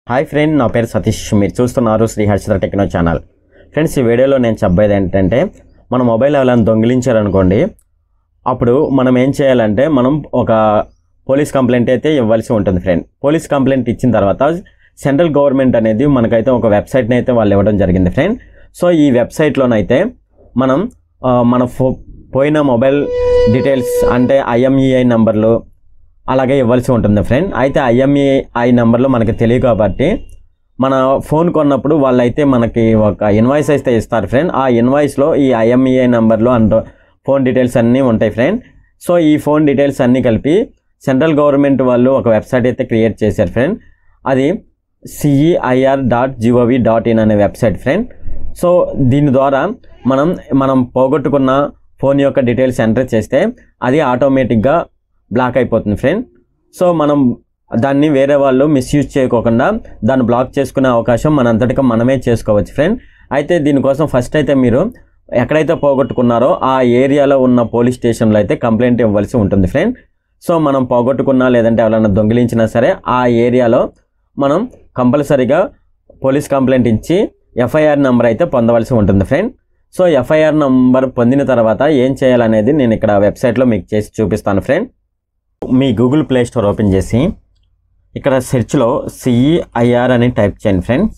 hi friend నా పేరు సతీష్ మీరు చూస్తున్నారు Shri Harshitha techno channel friends ఈ వీడియోలో నేను చెప్పేది ఏంటంటే మన మొబైల్ ఎవరైనా దొంగిలించారనుకోండి అప్పుడు మనం ఏం చేయాలంటే మనం ఒక పోలీస్ కంప్లైంట్ అయితే ఇవ్వాల్సి ఉంటుంది ఫ్రెండ్ పోలీస్ కంప్లైంట్ ఇచ్చిన తర్వాత సెంట్రల్ గవర్నమెంట్ అనేది మనకైతే ఒక వెబ్సైట్ని అయితే వాళ్ళు ఇవ్వడం జరిగింది ఫ్రెండ్ సో ఈ వెబ్సైట్లోనైతే మనం ఆ, మన ఫో పోయిన మొబైల్ డీటెయిల్స్ అంటే ఐఎంఈఐ నంబర్లు అలాగే ఇవ్వాల్సి ఉంటుంది ఫ్రెండ్ అయితే ఐఎంఈఐ నెంబర్లు మనకి తెలియదు కాబట్టి మన ఫోన్ కొన్నప్పుడు వాళ్ళైతే మనకి ఒక ఇన్వాయిస్ అయితే ఇస్తారు ఫ్రెండ్ ఆ ఇన్వాయిస్లో ఈ ఐఎంఈఐ నెంబర్లు అండ్ ఫోన్ డీటెయిల్స్ అన్నీ ఉంటాయి ఫ్రెండ్ సో ఈ ఫోన్ డీటెయిల్స్ అన్నీ కలిపి సెంట్రల్ గవర్నమెంట్ వాళ్ళు ఒక వెబ్సైట్ అయితే క్రియేట్ చేశారు ఫ్రెండ్ అది CEIR dot GOV dot in అనే వెబ్సైట్ ఫ్రెండ్ సో దీని ద్వారా మనం మనం పోగొట్టుకున్న ఫోన్ యొక్క డీటెయిల్స్ ఎంటర్ చేస్తే అది ఆటోమేటిక్గా బ్లాక్ అయిపోతుంది ఫ్రెండ్ సో మనం దాన్ని వేరే వాళ్ళు మిస్యూజ్ చేయకోకుండా దాన్ని బ్లాక్ చేసుకునే అవకాశం మనంతటిగా మనమే చేసుకోవచ్చు ఫ్రెండ్ అయితే దీనికోసం ఫస్ట్ అయితే మీరు ఎక్కడైతే పోగొట్టుకున్నారో ఆ ఏరియాలో ఉన్న పోలీస్ స్టేషన్లో అయితే కంప్లైంట్ ఇవ్వాల్సి ఉంటుంది ఫ్రెండ్ సో మనం పోగొట్టుకున్నా లేదంటే ఎవరైనా దొంగిలించినా సరే ఆ ఏరియాలో మనం కంపల్సరీగా పోలీస్ కంప్లైంట్ ఇచ్చి ఎఫ్ఐఆర్ నెంబర్ అయితే పొందవలసి ఉంటుంది ఫ్రెండ్ సో ఎఫ్ఐఆర్ నెంబర్ పొందిన తర్వాత ఏం చేయాలనేది నేను ఇక్కడ వెబ్సైట్లో మీకు చేసి చూపిస్తాను ఫ్రెండ్ మీ గూగుల్ ప్లే స్టోర్ ఓపెన్ చేసి ఇక్కడ సెర్చ్లో సిఈఐఆర్ అని టైప్ చేయండి ఫ్రెండ్స్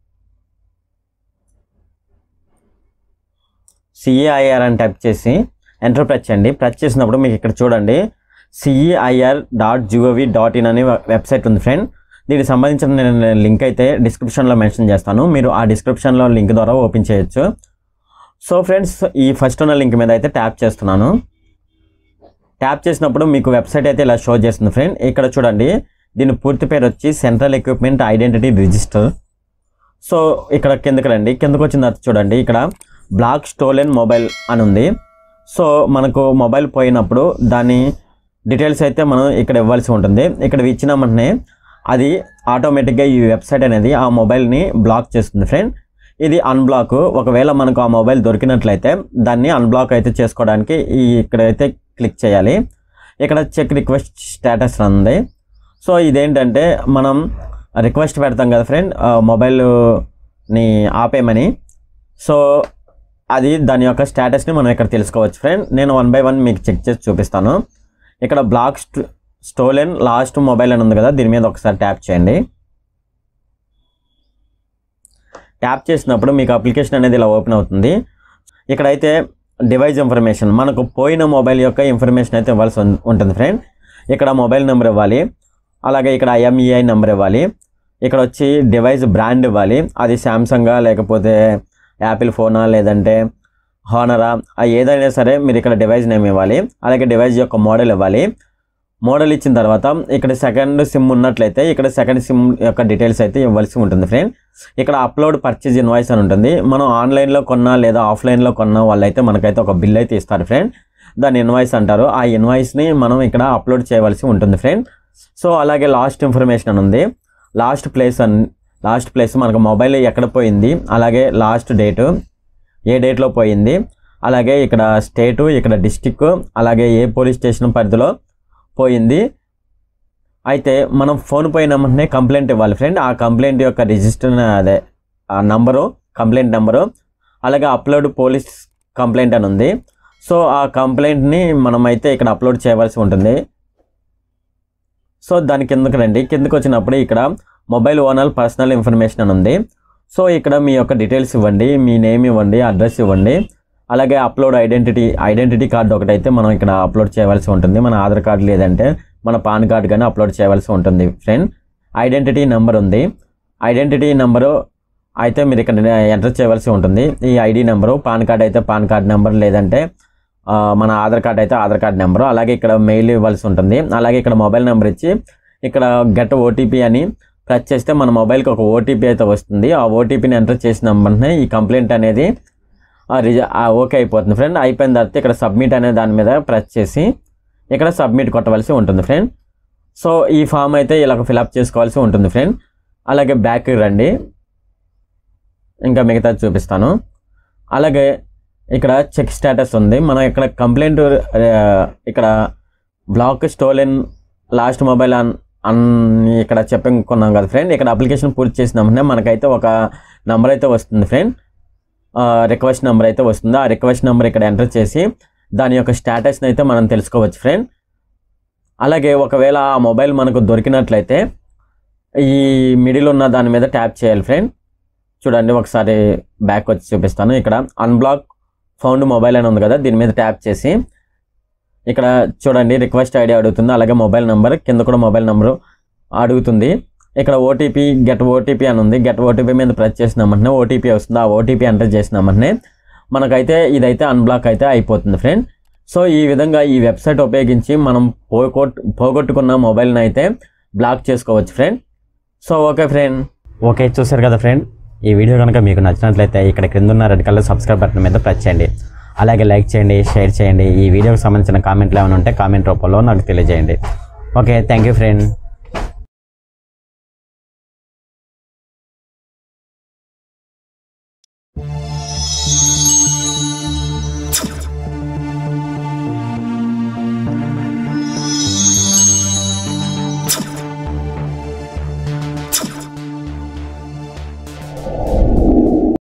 సిఈఐఆర్ అని టైప్ చేసి ఎంటర్ ప్రెస్ చేయండి ప్రెస్ చేసినప్పుడు మీకు ఇక్కడ చూడండి CEIR dot GOV dot in అనే వెబ్సైట్ ఉంది ఫ్రెండ్ దీనికి సంబంధించిన నేను లింక్ అయితే డిస్క్రిప్షన్లో మెన్షన్ చేస్తాను మీరు ఆ డిస్క్రిప్షన్లో లింక్ ద్వారా ఓపెన్ చేయొచ్చు సో ఫ్రెండ్స్ ఈ ఫస్ట్ ఉన్న లింక్ మీద అయితే ట్యాప్ చేస్తున్నాను ట్యాప్ చేసినప్పుడు మీకు వెబ్సైట్ అయితే ఇలా షో చేస్తుంది ఫ్రెండ్ ఇక్కడ చూడండి దీని పూర్తి పేరు వచ్చి central equipment identity register so ఇక్కడ కిందకి రండి కిందకు వచ్చిన తర్వాత చూడండి ఇక్కడ బ్లాక్ స్టోలెన్ మొబైల్ అని ఉంది సో మనకు మొబైల్ పోయినప్పుడు దాని డీటెయిల్స్ అయితే మనం ఇక్కడ ఇవ్వాల్సి ఉంటుంది ఇక్కడ ఇచ్చిన వెంటనే అది ఆటోమేటిక్గా ఈ వెబ్సైట్ అనేది ఆ మొబైల్ని బ్లాక్ చేస్తుంది ఫ్రెండ్ ఇది అన్బ్లాక్ ఒకవేళ మనకు ఆ మొబైల్ దొరికినట్లయితే దాన్ని అన్బ్లాక్ అయితే చేసుకోవడానికి ఈ ఇక్కడైతే క్లిక్ చేయాలి ఇక్కడ చెక్ రిక్వెస్ట్ స్టేటస్ అని ఉంది సో ఇదేంటంటే మనం రిక్వెస్ట్ పెడతాం కదా ఫ్రెండ్ మొబైల్ని ఆపేయమని సో అది దాని యొక్క స్టేటస్ని మనం ఇక్కడ తెలుసుకోవచ్చు ఫ్రెండ్ నేను వన్ బై వన్ మీకు చెక్ చేసి చూపిస్తాను ఇక్కడ బ్లాక్ స్టోలెన్ లాస్ట్ మొబైల్ అని ఉంది కదా దీని మీద ఒకసారి ట్యాప్ చేయండి ట్యాప్ చేసినప్పుడు మీకు అప్లికేషన్ అనేది ఇలా ఓపెన్ అవుతుంది ఇక్కడైతే డివైస్ ఇన్ఫర్మేషన్ మనకు పోయిన మొబైల్ యొక్క ఇన్ఫర్మేషన్ అయితే ఇవ్వాల్సి ఉం- ఉంటుంది ఫ్రెండ్ ఇక్కడ మొబైల్ నెంబర్ ఇవ్వాలి అలాగే ఇక్కడ ఐఎంఈఐ నెంబర్ ఇవ్వాలి ఇక్కడ వచ్చి డివైస్ బ్రాండ్ ఇవ్వాలి అది శాంసంగా లేకపోతే యాపిల్ ఫోనా లేదంటే హానరా ఆ ఏదైనా సరే మీరు ఇక్కడ డివైస్ నేమ్ ఇవ్వాలి అలాగే డివైస్ యొక్క మోడల్ ఇవ్వాలి మోడల్ ఇచ్చిన తర్వాత ఇక్కడ సెకండ్ సిమ్ ఉన్నట్లయితే ఇక్కడ సెకండ్ సిమ్ యొక్క డీటెయిల్స్ అయితే ఇవ్వాల్సి ఉంటుంది ఫ్రెండ్ ఇక్కడ అప్లోడ్ పర్చేజ్ ఇన్వాయిస్ అని ఉంటుంది మనం ఆన్లైన్లో కొన్నా లేదా ఆఫ్లైన్లో కొన్నా వాళ్ళైతే మనకైతే ఒక బిల్ అయితే ఇస్తారు ఫ్రెండ్ దాన్ని ఇన్వాయిస్ అంటారు ఆ ఇన్వాయిస్ని మనం ఇక్కడ అప్లోడ్ చేయవలసి ఉంటుంది ఫ్రెండ్ సో అలాగే లాస్ట్ ఇన్ఫర్మేషన్ అని ఉంది lost place on lost place మనకు మొబైల్ ఎక్కడ పోయింది అలాగే లాస్ట్ డేటు ఏ డేట్లో పోయింది అలాగే ఇక్కడ స్టేటు ఇక్కడ డిస్టిక్ అలాగే ఏ పోలీస్ స్టేషన్ పరిధిలో పోయింది అయితే మనం ఫోన్ పోయిన వెంటనే కంప్లైంట్ ఇవ్వాలి ఫ్రెండ్ ఆ కంప్లైంట్ యొక్క రిజిస్టర్ అదే ఆ నంబరు కంప్లైంట్ నెంబరు అలాగే అప్లోడ్ పోలీస్ కంప్లైంట్ అని ఉంది సో ఆ కంప్లైంట్ని మనం అయితే ఇక్కడ అప్లోడ్ చేయవలసి ఉంటుంది సో దాని కిందకి రండి కిందకి వచ్చినప్పుడు ఇక్కడ మొబైల్ ఓనర్ పర్సనల్ ఇన్ఫర్మేషన్ అని ఉంది సో ఇక్కడ మీ యొక్క డీటెయిల్స్ ఇవ్వండి మీ నేమ్ ఇవ్వండి అడ్రస్ ఇవ్వండి అలాగే అప్లోడ్ ఐడెంటిటీ ఐడెంటిటీ కార్డు ఒకటైతే మనం ఇక్కడ అప్లోడ్ చేయవలసి ఉంటుంది మన ఆధార్ కార్డు లేదంటే మన పాన్ కార్డు కానీ అప్లోడ్ చేయవలసి ఉంటుంది ఫ్రెండ్ ఐడెంటిటీ నెంబర్ ఉంది ఐడెంటిటీ నెంబరు అయితే మీరు ఇక్కడ ఎంటర్ చేయవలసి ఉంటుంది ఈ ఐడి నెంబరు పాన్ కార్డ్ అయితే పాన్ కార్డ్ నెంబర్ లేదంటే ఆ, మన ఆధార్ కార్డ్ అయితే ఆధార్ కార్డ్ నెంబరు అలాగే ఇక్కడ మెయిల్ ఇవ్వాల్సి ఉంటుంది అలాగే ఇక్కడ మొబైల్ నెంబర్ ఇచ్చి ఇక్కడ గెట్ ఓటీపీ అని ప్రెస్ చేస్తే మన మొబైల్కి ఒక ఓటీపీ అయితే వస్తుంది ఆ ఓటీపీని ఎంటర్ చేసిన వెంటనే ఈ కంప్లైంట్ అనేది ఆ రిజ ఆ ఓకే అయిపోతుంది ఫ్రెండ్ అయిపోయిన తర్వాత ఇక్కడ సబ్మిట్ అనే దాని మీద ప్రెస్ చేసి ఇక్కడ సబ్మిట్ కొట్టవలసి ఉంటుంది ఫ్రెండ్ సో ఈ ఫామ్ అయితే ఇలా ఫిలప్ చేసుకోవాల్సి ఉంటుంది ఫ్రెండ్ అలాగే బ్యాక్ రండి ఇంకా మిగతా చూపిస్తాను అలాగే ఇక్కడ చెక్ స్టేటస్ ఉంది మనం ఇక్కడ కంప్లైంట్ ఇక్కడ బ్లాక్ స్టోలెన్ లాస్ట్ మొబైల్ అన్ అన్ ఇక్కడ చెప్పుకున్నాం కదా ఫ్రెండ్ ఇక్కడ అప్లికేషన్ పూర్తి చేసినామంటే మనకైతే ఒక నెంబర్ అయితే వస్తుంది ఫ్రెండ్ రిక్వెస్ట్ నెంబర్ అయితే వస్తుంది ఆ రిక్వెస్ట్ నెంబర్ ఇక్కడ ఎంటర్ చేసి దాని యొక్క స్టేటస్ని అయితే మనం తెలుసుకోవచ్చు ఫ్రెండ్ అలాగే ఒకవేళ ఆ మొబైల్ మనకు దొరికినట్లయితే ఈ మిడిల్ ఉన్న దాని మీద ట్యాప్ చేయాలి ఫ్రెండ్ చూడండి ఒకసారి బ్యాక్ వచ్చి చూపిస్తాను ఇక్కడ అన్బ్లాక్ ఫౌండ్ మొబైల్ అని ఉంది కదా దీని మీద ట్యాప్ చేసి ఇక్కడ చూడండి రిక్వెస్ట్ ఐడి అడుగుతుంది అలాగే మొబైల్ నెంబర్ కింద కూడా మొబైల్ నెంబరు అడుగుతుంది ఇక్కడ ఓటీపీ గెట్ ఓటీపీ అని ఉంది గెట్ ఓటీపీ మీద ప్రెస్ చేసినామంటే ఓటీపీ వస్తుంది ఆ ఓటీపీ ఎంటర్ చేసినామంటే మనకైతే ఇదైతే అన్బ్లాక్ అయితే అయిపోతుంది ఫ్రెండ్ సో ఈ విధంగా ఈ వెబ్సైట్ ఉపయోగించి మనం పోగొట్ పోగొట్టుకున్న మొబైల్ని అయితే బ్లాక్ చేసుకోవచ్చు friend so okay friend okay చూసారు కదా ఫ్రెండ్ ఈ వీడియో కనుక మీకు నచ్చినట్లయితే ఇక్కడ క్రింద ఉన్న రెడ్ కలర్ సబ్స్క్రైబ్ బటన్ మీద ప్రెస్ చేయండి అలాగే లైక్ చేయండి షేర్ చేయండి ఈ వీడియోకి సంబంధించిన కామెంట్లు ఏమైనా ఉంటే కామెంట్ రూపంలో నాకు తెలియజేయండి ఓకే థ్యాంక్ యూ ఫ్రెండ్